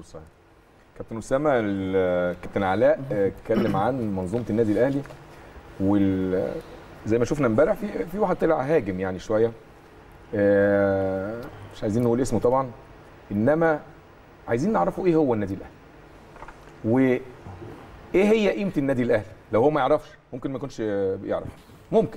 مظبوط صحيح كابتن اسامه ال- كابتن علاء آه، اتكلم عن منظومه النادي الاهلي وال زي ما شفنا امبارح في في واحد طلع هاجم يعني شويه آه، مش عايزين نقول اسمه طبعا انما عايزين نعرفوا ايه هو النادي الاهلي وايه هي قيمه النادي الاهلي لو هو ما يعرفش ممكن ما يكونش يعرف ممكن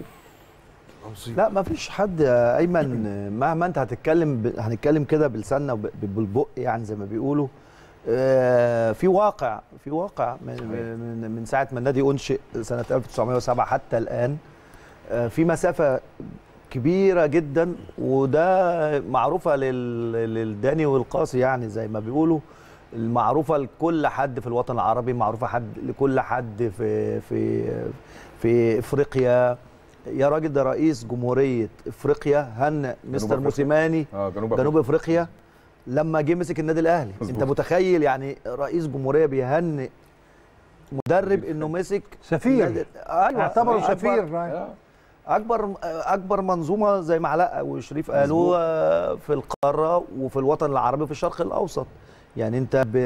لا ما فيش حد يا ايمن مهما انت هتتكلم ب... هنتكلم كده بلساننا وب- بالبق يعني زي ما بيقولوا آه، في واقع في واقع من, من, من ساعه ما النادي انشئ سنه 1907 حتى الان آه، في مسافه كبيره جدا وده معروفه لل... للداني والقاسي يعني زي ما بيقولوا المعروفه لكل حد في الوطن العربي معروفه حد لكل حد في في في افريقيا يا راجل ده رئيس جمهوريه افريقيا هن مستر أفريقيا. موسيماني اه جنوب جنوب افريقيا لما جه مسك النادي الاهلي مظبوط. انت متخيل يعني رئيس جمهوريه بيهنئ مدرب انه مسك سفير. النادي- ايوه اعتبره أكبر- سفير آه. اكبر اكبر منظومه زي ما علاء وشريف قالوا مظبوط. آه، في القاره وفي الوطن العربي وفي الشرق الاوسط يعني انت ب...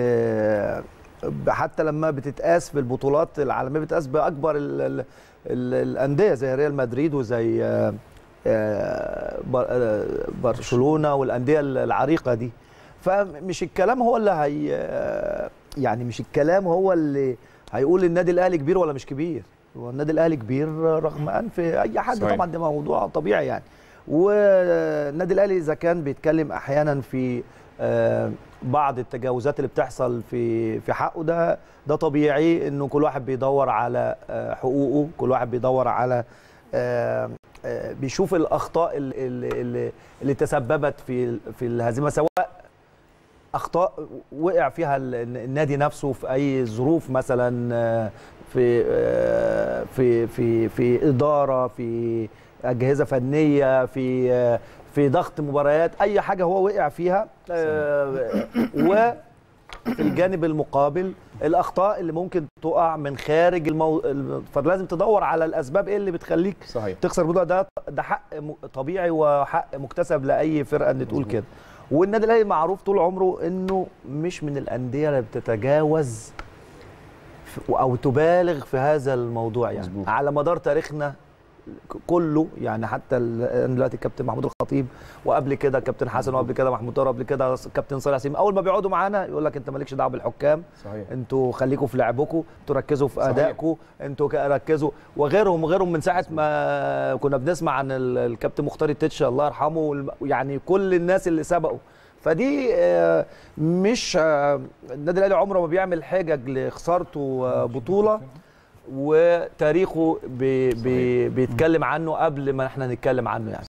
ب- حتى لما بتتقاس في البطولات العالميه بتتقاس باكبر ال... ال... ال... الانديه زي ريال مدريد وزي آه، آه، بر- آه، برشلونه والانديه العريقه دي فمش الكلام هو اللي هي آه، يعني مش الكلام هو اللي هيقول النادي الاهلي كبير ولا مش كبير هو النادي الاهلي كبير رغم انف اي حد صحيح. طبعا ده موضوع طبيعي يعني والنادي الاهلي اذا كان بيتكلم احيانا في آه، بعض التجاوزات اللي بتحصل في في حقه ده ده طبيعي انه كل واحد بيدور على آه، حقوقه كل واحد بيدور على آه، آه، بيشوف الاخطاء اللي, اللي, اللي تسببت في في الهزيمه سواء اخطاء وقع فيها ال- النادي نفسه في اي ظروف مثلا آه، في آه، في في في اداره في اجهزه فنيه في آه، في ضغط مباريات اي حاجه هو وقع فيها آه، وفي الجانب المقابل الاخطاء اللي ممكن تقع من خارج المو... الم- فلازم تدور على الاسباب ايه اللي بتخليك صحيح تخسر بطوله ده ده حق م- طبيعي وحق مكتسب لاي فرقه ان تقول كده والنادي الاهلي معروف طول عمره انه مش من الانديه اللي بتتجاوز ف- او تبالغ في هذا الموضوع يعني مظبوط. على مدار تاريخنا ك- كله يعني حتى ال- دلوقتي الكابتن محمود الخطيب وقبل كده كابتن حسن وقبل كده محمود طاهر وقبل كده كابتن صالح سليم اول ما بيقعدوا معانا يقول لك انت مالكش دعوه بالحكام صحيح انتوا خليكم في لعبكم انتوا ركزوا في صحيح. ادائكم انتوا ك- ركزوا وغيرهم وغيرهم من ساعه ما كنا بنسمع عن ال- الكابتن مختار التتش الله يرحمه والم- يعني كل الناس اللي سبقوا فدي آه، مش آه، النادي الاهلي عمره ما بيعمل حجج لخسارته آه، بطوله وتاريخه بي بي بيتكلم عنه قبل ما احنا نتكلم عنه يعني